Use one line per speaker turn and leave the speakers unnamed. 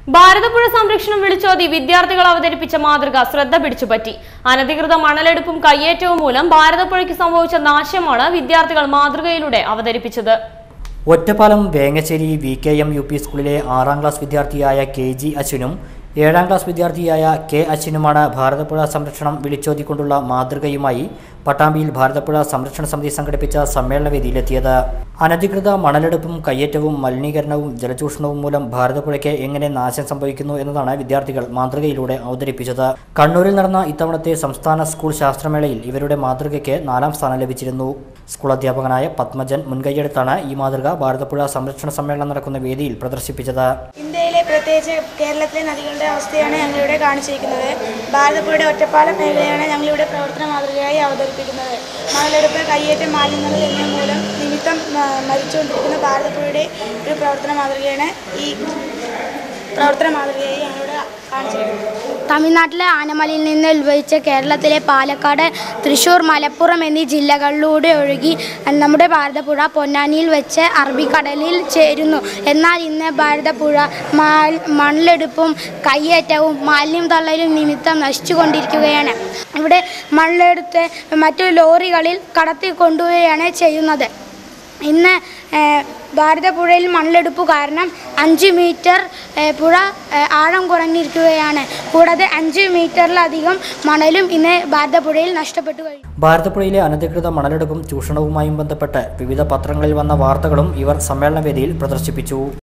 ഭാരതപ്പുഴ സംരക്ഷണം വിളിച്ചോതി വിദ്യാർത്ഥികൾ അവതരിപ്പിച്ച മാതൃക ശ്രദ്ധ പിടിച്ചുപറ്റി അനധികൃത മണലെടുപ്പും കയ്യേറ്റവും മൂലം ഭാരതപ്പുഴയ്ക്ക് സംഭവിച്ച നാശമാണ് വിദ്യാർത്ഥികൾ മാതൃകയിലൂടെ അവതരിപ്പിച്ചത്
Ottapalam Vengassery V K M U P സ്കൂളിലെ ആറാം ക്ലാസ് വിദ്യാർത്ഥിയായ കെ ജി അശ്വിനും ഏഴാം ക്ലാസ് വിദ്യാർത്ഥിയായ കെ അശ്വിനുമാണ് ഭാരതപ്പുഴ സംരക്ഷണം വിളിച്ചോതിക്കൊണ്ടുള്ള മാതൃകയുമായി പട്ടാമ്പിയിൽ ഭാരതപ്പുഴ സംരക്ഷണ സമിതി സംഘടിപ്പിച്ച സമ്മേളന വേദിയിലെത്തിയത് അനധികൃത മണലെടുപ്പും കയ്യേറ്റവും മലിനീകരണവും ജലചൂഷണവും മൂലം ഭാരതപ്പുഴയ്ക്ക് എങ്ങനെ നാശം സംഭവിക്കുന്നു എന്നതാണ് വിദ്യാർത്ഥികൾ മാതൃകയിലൂടെ അവതരിപ്പിച്ചത് കണ്ണൂരിൽ നടന്ന ഇത്തവണത്തെ സംസ്ഥാന സ്കൂൾ ശാസ്ത്രമേളയിൽ ഇവരുടെ മാതൃകയ്ക്ക് നാലാം സ്ഥാനം ലഭിച്ചിരുന്നു സ്കൂൾ അധ്യാപകനായ പത്മജൻ മുൻകൈയെടുത്താണ് ഈ മാതൃക ഭാരതപ്പുഴ സംരക്ഷണ സമ്മേളനം നടക്കുന്ന വേദിയിൽ പ്രദർശിപ്പിച്ചത്
ഇന്ത്യയിലെ പ്രത്യേകിച്ച് കേരളത്തിലെ നദികളുടെ അവസ്ഥയാണ് ഞങ്ങളിവിടെ കാണിച്ചിരിക്കുന്നത് ഭാരതപ്പുഴയുടെ ഒറ്റപ്പാലം മേഖലയാണ് ഞങ്ങളിവിടെ പ്രവർത്തന മാതൃകയായി അവതരിപ്പിക്കുന്നത് മണലെടുപ്പ് കയ്യേറ്റം മാലിന്യങ്ങൾ എന്നിവ മൂലം നിമിത്തം ആ, മരിച്ചുകൊണ്ടിരിക്കുന്ന ഭാരതപ്പുഴയുടെ ഒരു പ്രവർത്തന മാതൃകയാണ് ഈ പ്രവർത്തന മാതൃകയായി ഞങ്ങളിവിടെ കാണിച്ചിരിക്കുന്നത്
തമിഴ്നാട്ടിലെ ആനമലയിൽ നിന്ന് ഉത്ഭവിച്ച കേരളത്തിലെ പാലക്കാട് തൃശ്ശൂർ മലപ്പുറം എന്നീ ജില്ലകളിലൂടെ ഒഴുകി നമ്മുടെ ഭാരതപ്പുഴ പൊന്നാനിയിൽ വെച്ച് അറബിക്കടലിൽ ചേരുന്നു എന്നാൽ ഇന്ന് ഭാരതപ്പുഴ മാൽ മണലെടുപ്പും കയ്യേറ്റവും മാലിന്യം തള്ളലും നിമിത്തം നശിച്ചുകൊണ്ടിരിക്കുകയാണ് ഇവിടെ മണലെടുത്ത് മറ്റു ലോറികളിൽ കടത്തി കൊണ്ടുപോവുകയാണ് ചെയ്യുന്നത് ഇന്ന് ഏഹ്, ഭാരതപ്പുഴയിൽ മണലെടുപ്പ് കാരണം അഞ്ച് മീറ്റർ ഏഹ്, പുഴ ഏഹ്, ആഴം കുറഞ്ഞിരിക്കുകയാണ് കൂടാതെ അഞ്ച് മീറ്ററിലധികം മണലും ഇന്ന് ഭാരതപ്പുഴയിൽ നഷ്ടപ്പെട്ടു കഴിഞ്ഞു
ഭാരതപ്പുഴയിലെ അനധികൃത മണലെടുപ്പും ചൂഷണവുമായും ബന്ധപ്പെട്ട് വിവിധ പത്രങ്ങളിൽ വന്ന വാർത്തകളും ഇവർ സമ്മേളന വേദിയിൽ പ്രദർശിപ്പിച്ചു